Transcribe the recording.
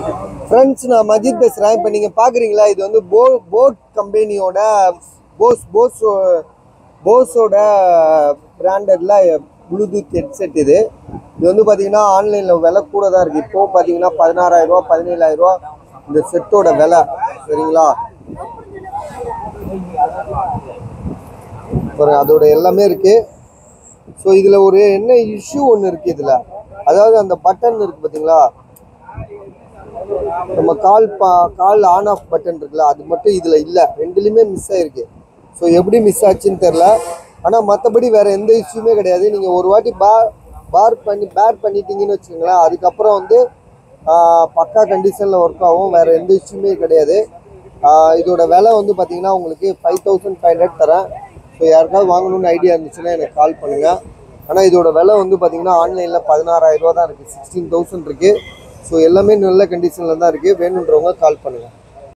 friends நான் மஜித் பேசுகிறேன் இப்போ நீங்கள் பார்க்குறீங்களா இது வந்து போ போட் கம்பெனியோட போஸ் போஸ் போஸோட பிராண்டட்ல ப்ளூடூத் ஹெட்செட் இது இது வந்து பார்த்தீங்கன்னா ஆன்லைனில் விலை கூட தான் இருக்குது இப்போ பார்த்தீங்கன்னா பதினாறாயிரரூவா பதினேழாயிரரூவா இந்த செட்டோட விலை சரிங்களா பாருங்க அதோட எல்லாமே இருக்குது ஸோ இதில் ஒரு என்ன இஷ்யூ ஒன்று இருக்குது இதில் அதாவது அந்த பட்டன் இருக்குது பார்த்தீங்களா நம்ம கால் பா கால் ஆன் ஆஃப் பட்டன் இருக்குல்ல அது மட்டும் இதில் இல்லை ரெண்டுலேயுமே மிஸ் ஆயிருக்கு ஸோ எப்படி மிஸ் ஆச்சுன்னு தெரில ஆனால் மற்றபடி வேற எந்த இஷ்யூமே கிடையாது நீங்கள் ஒரு வாட்டி பா பார் பண்ணி பேர் பண்ணிட்டீங்கன்னு வச்சுக்கோங்களேன் அதுக்கப்புறம் வந்து ஆஹ், பக்கா கண்டிஷனில் ஒர்க் ஆகும் வேற எந்த இஷ்யூமே கிடையாது ஆஹ், இதோட விலை வந்து பார்த்தீங்கன்னா உங்களுக்கு ஃபைவ் தௌசண்ட் ஃபைவ் ஹண்ட்ரட் தரேன் ஸோ யாருக்காவது வாங்கணும்னு ஐடியா இருந்துச்சுன்னா எனக்கு கால் பண்ணுங்கள் ஆனால் இதோட விலை வந்து பார்த்தீங்கன்னா ஆன்லைனில் பதினாறாயிரம் ரூபா தான் இருக்குது சிக்ஸ்டீன் தௌசண்ட் இருக்குது ஸோ எல்லாமே நல்ல கண்டிஷனில் தான் இருக்குது வேணுன்றவங்க கால் பண்ணுங்கள்